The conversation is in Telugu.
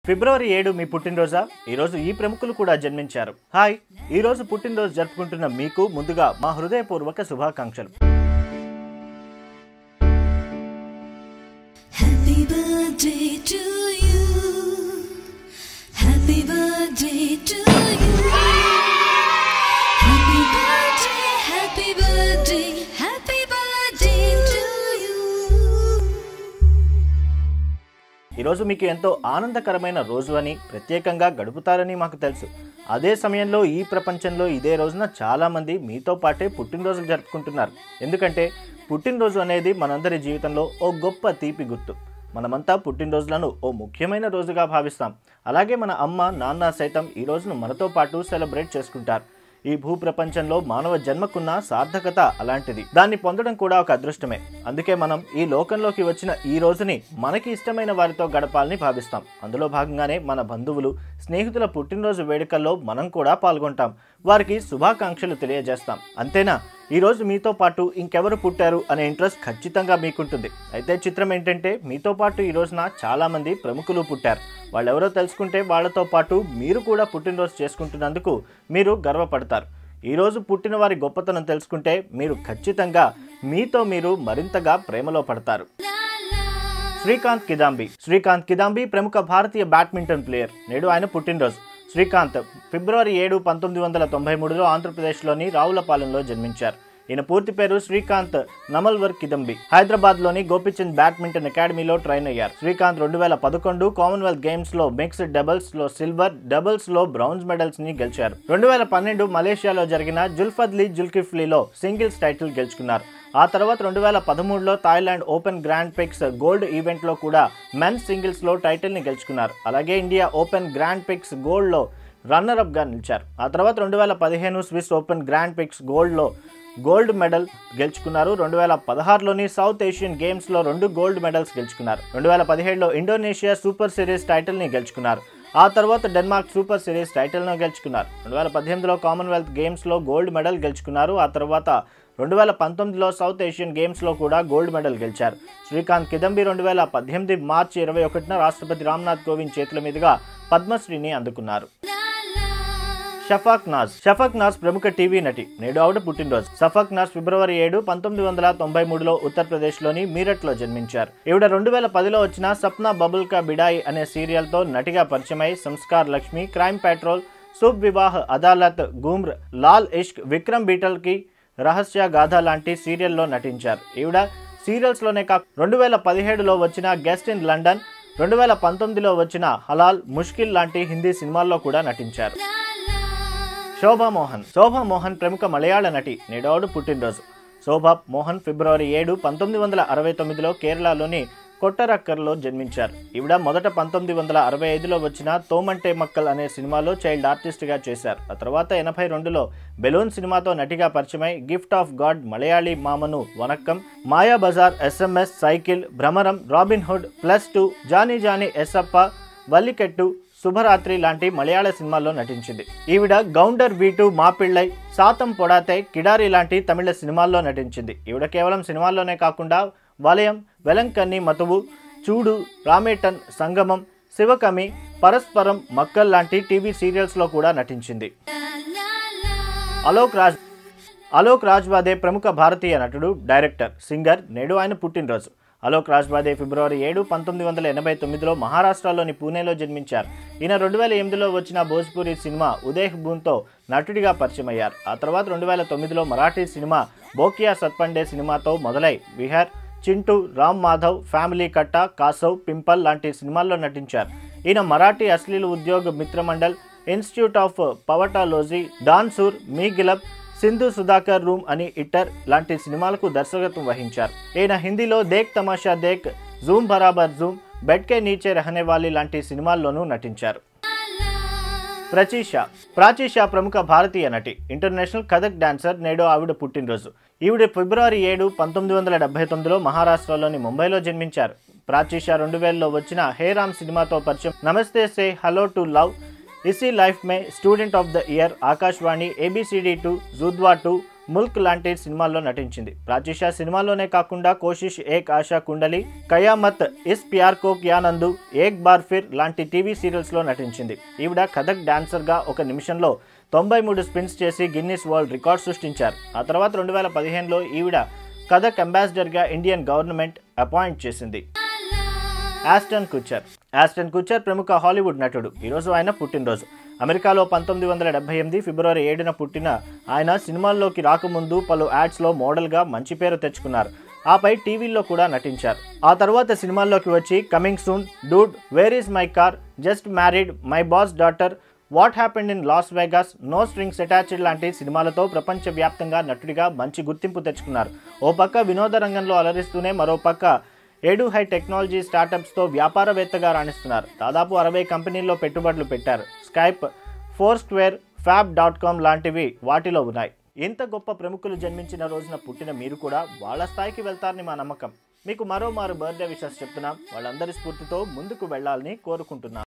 ఫిబ్రవరి ఏడు మీ పుట్టినరోజా ఈరోజు ఈ ప్రముఖులు కూడా జన్మించారు హాయ్ ఈ రోజు పుట్టినరోజు జరుపుకుంటున్న మీకు ముందుగా మా హృదయపూర్వక శుభాకాంక్షలు Happy birthday to you. Happy birthday to you. Happy birthday, happy birthday, happy birthday to you. ఈరోజు మీకు ఎంతో ఆనందకరమైన రోజు అని ప్రత్యేకంగా గడుపుతారని మాకు తెలుసు అదే సమయంలో ఈ ప్రపంచంలో ఇదే రోజున చాలామంది మీతో పాటే పుట్టినరోజులు జరుపుకుంటున్నారు ఎందుకంటే పుట్టినరోజు అనేది మనందరి జీవితంలో ఓ గొప్ప తీపి గుర్తు మనమంతా పుట్టినరోజులను ఓ ముఖ్యమైన రోజుగా భావిస్తాం అలాగే మన అమ్మ నాన్న సైతం ఈ రోజును మనతో పాటు సెలబ్రేట్ చేసుకుంటారు ఈ భూప్రపంచంలో మానవ జన్మకున్న సార్థకత అలాంటిది దాన్ని పొందడం కూడా ఒక అదృష్టమే అందుకే మనం ఈ లోకంలోకి వచ్చిన ఈ రోజుని మనకి ఇష్టమైన వారితో గడపాలని భావిస్తాం అందులో భాగంగానే మన బంధువులు స్నేహితుల పుట్టినరోజు వేడుకల్లో మనం కూడా పాల్గొంటాం వారికి శుభాకాంక్షలు తెలియజేస్తాం అంతేనా ఈ రోజు మీతో పాటు ఇంకెవరు పుట్టారు అనే ఇంట్రెస్ట్ ఖచ్చితంగా మీకుంటుంది అయితే చిత్రం ఏంటంటే మీతో పాటు ఈ రోజున చాలా మంది ప్రముఖులు పుట్టారు వాళ్ళెవరో తెలుసుకుంటే వాళ్ళతో పాటు మీరు కూడా పుట్టినరోజు చేసుకుంటున్నందుకు మీరు గర్వపడతారు ఈరోజు పుట్టిన వారి గొప్పతనం తెలుసుకుంటే మీరు ఖచ్చితంగా మీతో మీరు మరింతగా ప్రేమలో పడతారు శ్రీకాంత్ కిదాంబి శ్రీకాంత్ కిదాంబి ప్రముఖ భారతీయ బ్యాడ్మింటన్ ప్లేయర్ నేడు ఆయన పుట్టినరోజు శ్రీకాంత్ ఫిబ్రవరి ఏడు పంతొమ్మిది వందల తొంభై మూడులో ఆంధ్రప్రదేశ్లోని రావులపాలెంలో జన్మించారు ఈయన పూర్తి పేరు శ్రీకాంత్ నమల్వర్ కిదంబి హైదరాబాద్ లోని గోపిచంద్ బ్యాడ్మింటన్ అకాడమీలో ట్రైన్ అయ్యారు శ్రీకాంత్ రెండు వేల పదకొండు కామన్వెల్త్ గేమ్స్ లో మిక్స్డ్ డబుల్స్ లో సిల్వర్ డబుల్స్ లో బ్రౌన్స్ మెడల్స్ ని గెలిచారు రెండు వేల పన్నెండు మలేషియాలో జరిగిన జుల్ఫద్లీ జుల్కిఫ్లీలో సింగిల్స్ టైటిల్ గెలుచుకున్నారు ఆ తర్వాత రెండు వేల పదమూడులో Thailand open grand prix gold ఈవెంట్లో కూడా మెన్స్ సింగిల్స్లో టైటిల్ని గెలుచుకున్నారు అలాగే ఇండియా ఓపెన్ గ్రాండ్ పిక్స్ గోల్డ్లో రన్నర్ గా నిలిచారు ఆ తర్వాత రెండు వేల పదిహేను స్విస్ ఓపెన్ గ్రాండ్ పిక్స్ గోల్డ్లో గోల్డ్ మెడల్ గెలుచుకున్నారు రెండు వేల పదహారులోని సౌత్ ఏషియన్ గేమ్స్లో రెండు గోల్డ్ మెడల్స్ గెలుచుకున్నారు రెండు వేల పదిహేడులో ఇండోనేషియా సూపర్ సిరీస్ టైటిల్ని గెలుచుకున్నారు ఆ తర్వాత డెన్మార్క్ సూపర్ సిరీస్ టైటిల్ను గెలుచుకున్నారు రెండు వేల పద్దెనిమిదిలో కామన్వెల్త్ గేమ్స్లో గోల్డ్ మెడల్ గెలుచుకున్నారు ఆ తర్వాత రెండు వేల పంతొమ్మిదిలో సౌత్ ఏషియన్ గేమ్స్లో కూడా గోల్డ్ మెడల్ గెలిచారు శ్రీకాంత్ కిదంబి రెండు వేల పద్దెనిమిది మార్చి ఇరవై ఒకటిన రాష్ట్రపతి రామ్నాథ్ కోవింద్ చేతుల మీదుగా పద్మశ్రీని అందుకున్నారు షఫాక్ నాజ్ షఫాక్ నాజ్ ప్రముఖ టీవీ నటి నేడు ఆవిడ పుట్టినరోజు షఫాక్ నాజ్ ఫిబ్రవరి ఏడు పంతొమ్మిది వందల తొంభై మూడులో ఉత్తరప్రదేశ్లోని మీరట్లో జన్మించారు ఈవిడ రెండు వేల పదిలో వచ్చిన సప్నా బబుల్ కా బిడాయి అనే సీరియల్తో నటిగా పరిచయమై సంస్కార్ లక్ష్మి క్రైమ్ పెట్రోల్ శుభ్ వివాహ్ అదాలత్ గుమ్ర్ లాల్ ఇష్క్ విక్రమ్ బీటల్ కి రహస్య గాథ లాంటి సీరియల్లో నటించారు ఈవిడ సీరియల్స్లోనే కాక రెండు వేల పదిహేడులో వచ్చిన గెస్ట్ ఇన్ లండన్ రెండు వేల పంతొమ్మిదిలో వచ్చిన హలాల్ ముష్కిల్ లాంటి హిందీ సినిమాల్లో కూడా నటించారు శోభా మోహన్ శోభా మోహన్ ప్రముఖ మలయాళ నటి నేడోడు పుట్టినరోజు శోభా మోహన్ ఫిబ్రవరి ఏడు పంతొమ్మిది వందల అరవై తొమ్మిదిలో కేరళలోని కొట్టరక్కర్లో జన్మించారు ఈవిడ మొదట పంతొమ్మిది వందల అరవై ఐదులో వచ్చిన తోమంటే మక్కల్ అనే సినిమాలో చైల్డ్ ఆర్టిస్ట్గా చేశారు ఆ తర్వాత ఎనభై రెండులో బెలూన్ సినిమాతో నటిగా పరిచయమై గిఫ్ట్ ఆఫ్ గాడ్ మలయాళీ మామను Vanakkam Maya Bazaar SMS cycle Bhramaram Robin Hood plus two Johnny Johnny yes papa Vallikettu Subharathri లాంటి మలయాళ సినిమాల్లో నటించింది ఈవిడ గౌండర్ వీటు మాపిళ్ళై సాతం పొడాతే కిడారి లాంటి తమిళ సినిమాల్లో నటించింది ఈవిడ కేవలం సినిమాల్లోనే కాకుండా వలయం వెలంకన్ని మతువు చూడు రామేటన్ సంగమం శివకమి పరస్పరం మక్కల్ లాంటి టీవీ సీరియల్స్లో కూడా నటించింది అలోక్ రాజ్ అలోక్ రాజ్వాదే ప్రముఖ భారతీయ నటుడు డైరెక్టర్ సింగర్ నేడు ఆయన పుట్టినరోజు అలోక్ రాజ్వాదే ఫిబ్రవరి ఏడు పంతొమ్మిది వందల ఎనభై తొమ్మిదిలో మహారాష్ట్రలోని పూణేలో జన్మించారు ఈయన రెండు వేల ఎనిమిదిలో వచ్చిన భోజ్పూరి సినిమా ఉదయ్ బూన్తో నటుడిగా పరిచయం అయ్యారు ఆ తర్వాత రెండు వేల తొమ్మిదిలో మరాఠీ సినిమా బోకియా సత్పండే సినిమాతో మొదలై విహార్ చింటూ రామ్ మాధవ్ ఫ్యామిలీ కట్ట కాసవ్ పింపల్ లాంటి సినిమాల్లో నటించారు ఈయన Marathi Ashleel Udyog Mitramandal institute of pavatology డాన్సూర్ మీ గిలబ్ సింధు సుధాకర్ రూమ్ అని ఇట్టర్ లాంటి సినిమాలకు దర్శకత్వం వహించారు ఈయన హిందీలో దేక్ తమాషా దేక్ జూమ్ బరాబర్ జూమ్ బెడ్కే నీచే రహనే వాలి లాంటి సినిమాల్లోనూ నటించారు ప్రచీష ప్రాచీష ప్రముఖ భారతీయ నటి ఇంటర్నేషనల్ కథక్ డాన్సర్ నేడు ఆవిడ పుట్టినరోజు ఈవిడ ఫిబ్రవరి ఏడు పంతొమ్మిది వందల డెబ్బై తొమ్మిదిలో మహారాష్ట్రలోని ముంబైలో జన్మించారు ప్రాచీష రెండు వేలలో వచ్చిన హే రామ్ సినిమాతో పరిచయం నమస్తే సే hello to love Isi life Mein student of the year Akashvani ABCD two Judwaa two Mulk లాంటి సినిమాల్లో నటించింది ప్రాచిషా సినిమాల్లోనే కాకుండా కోషిష్ ఏక్ ఆశా కుండలి కయామత్ ఇస్ ప్యార్ కో క్యానందు ఏక్ బార్ ఫిర్ లాంటి టీవీ సీరియల్స్లో నటించింది ఈవిడ కథక్ డాన్సర్గా ఒక నిమిషంలో తొంభై మూడు స్పిన్స్ చేసి గిన్నిస్ వరల్డ్ రికార్డ్ సృష్టించారు ఆ తర్వాత రెండు వేల పదిహేనులో ఈవిడ కథక్ అంబాసిడర్గా ఇండియన్ గవర్నమెంట్ అపాయింట్ చేసింది ఆస్టన్ కుచర్ ఆస్టన్ కుచర్ ప్రముఖ హాలీవుడ్ నటుడు ఈరోజు ఆయన పుట్టినరోజు అమెరికాలో పంతొమ్మిది వందల డెబ్బై ఎనిమిది ఫిబ్రవరి ఏడున పుట్టిన ఆయన సినిమాల్లోకి రాకముందు పలు యాడ్స్లో మోడల్గా మంచి పేరు తెచ్చుకున్నారు ఆపై టీవీల్లో కూడా నటించారు ఆ తర్వాత సినిమాల్లోకి వచ్చి coming soon dude where is my car just married my boss daughter what happened in Las Vegas no strings attached లాంటి సినిమాలతో ప్రపంచవ్యాప్తంగా నటుడిగా మంచి గుర్తింపు తెచ్చుకున్నారు ఓ పక్క వినోద రంగంలో అలరిస్తూనే మరో పక్క ఏడు హై టెక్నాలజీ స్టార్టప్స్తో వ్యాపారవేత్తగా రాణిస్తున్నారు దాదాపు అరవై కంపెనీల్లో పెట్టుబడులు పెట్టారు Skype Foursquare fab dot com లాంటివి వాటిలో ఉన్నాయి ఇంత గొప్ప ప్రముఖులు జన్మించిన రోజున పుట్టిన మీరు కూడా వాళ్ళ స్థాయికి వెళ్తారని మా నమ్మకం మీకు మరో మారు బర్త్డే విషయాలు చెప్తున్నాం వాళ్ళందరి స్ఫూర్తితో ముందుకు వెళ్ళాలని కోరుకుంటున్నాం